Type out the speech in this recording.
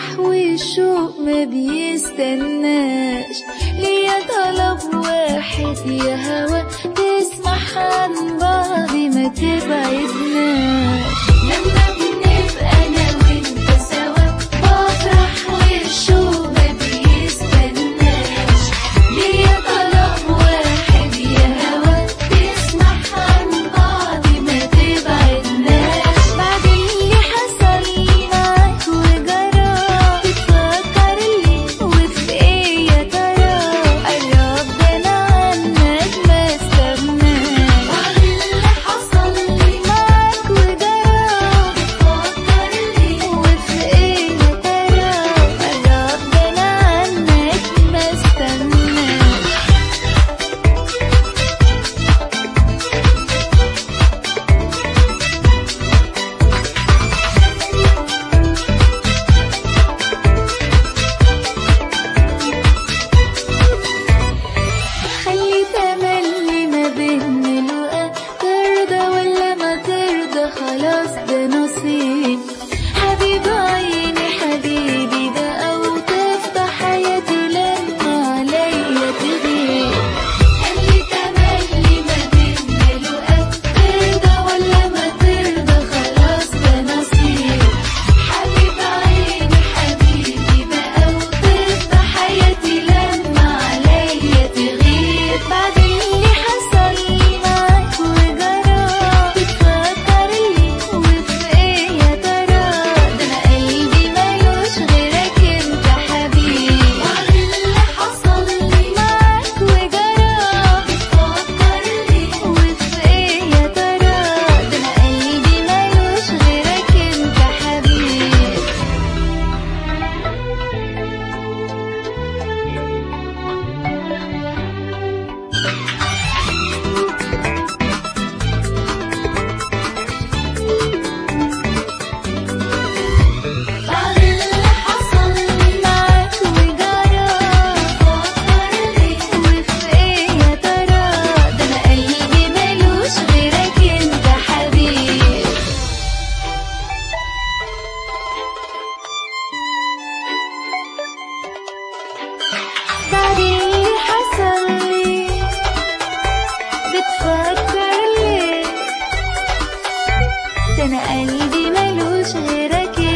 بفرح والشوق ما بيستناش ليا طلب واحد يا هوا تسمح عن بعض ما تبعدناش لما بنبقى انا وانت سوا بفرح والشوق ما بيستناش ليا طلب واحد يا هوا تسمح عن بعض ما تبعدناش بعد اللي حصل معاك وجرى بتفكر ليه وفي ايه يا ترى قرب ده انا عنك ما استغناش بعد اللي حصل معاك وجرى بتفكر ليه وفي ايه يا ترى قرب ده انا عنك ما استغناش خلي تملي ما بين الوقت ترضى ولا ما ترضى خلاص ده نصيب حبيب عيني حبيبي ده او تفتح حياتي لما عليا تغيب خلي تملي ما بين الوقت ترضى ولا ما ترضى خلاص ده نصيب حبيب عيني حبيبي بقى وتفتح حياتي لما عليا تغيب بعد اللي حصل معاك وجرى بتفكر ليه وفي ايه يا ترى ده انا قلبي ملوش غيرك انت حبيبي بعد اللي حصل معاك وجرى بتفكر ليه وفي ايه يا ترى ده انا قلبي ملوش غيرك انت حبيبي بعد اللي حصل معاك وجرى بفكر ليه وفي ايه يا ترى ده انا قلبي ملوش غيرك انت حبيبي بعد اللي حصل لي بتفكر ليه ده انا قلبي ملوش غيرك